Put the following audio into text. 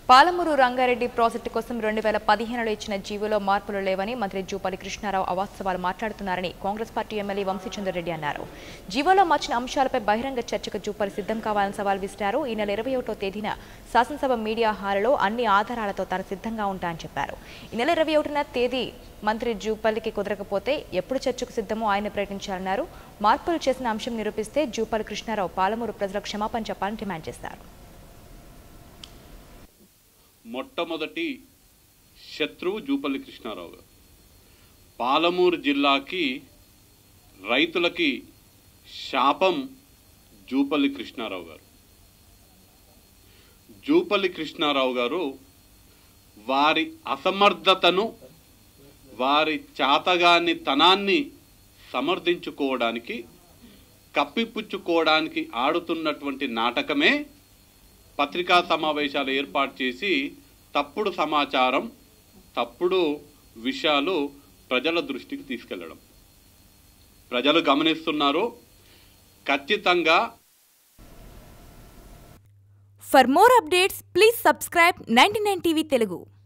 Palamuru Rangareddy project కోసం రెండు వేల పదిహేనులో ఇచ్చిన జీవోలో మార్పులు లేవని మంత్రి జూపల్లి కృష్ణారావు అవాస్తవాలు మాట్లాడుతున్నారని కాంగ్రెస్ పార్టీ ఎమ్మెల్యే వంశీచంద్రరెడ్డి అన్నారు జీవోలో మార్చిన అంశాలపై బహిరంగ చర్చకు జూపల్లి సిద్ధం కావాలని సవాల్ విసిరారు ఈ నెల ఇరవై ఒకటో తేదీన శాసనసభ మీడియా హాల్లో అన్ని ఆధారాలతో తాను సిద్ధంగా ఉంటానని చెప్పారు ఈ నెల ఇరవై ఒకటిన తేదీ మంత్రి జూపల్లికి కుదరకపోతే ఎప్పుడు చర్చకు సిద్ధమో ఆయన ప్రకటించాలన్నారు మార్పులు చేసిన అంశం నిరూపిస్తే జూపల్లి కృష్ణారావు పాలమూరు ప్రజలకు క్షమాపణ చెప్పాలని డిమాండ్ చేశారు మొట్టమొదటి శత్రువు జూపల్లి కృష్ణారావు గారు పాలమూరు జిల్లాకి రైతులకి శాపం జూపల్లి కృష్ణారావు గారు జూపల్లి కృష్ణారావు గారు వారి అసమర్థతను వారి చాతగాని తనాన్ని సమర్థించుకోవడానికి కప్పిపుచ్చుకోవడానికి ఆడుతున్నటువంటి నాటకమే పత్రికా సమావేశాలు ఏర్పాటు చేసి తప్పుడు సమాచారం తప్పుడు విషయాలు ప్రజల దృష్టికి తీసుకెళ్లడం ప్రజలు గమనిస్తున్నారు ఖచ్చితంగా For more updates, please subscribe 99 TV Telugu.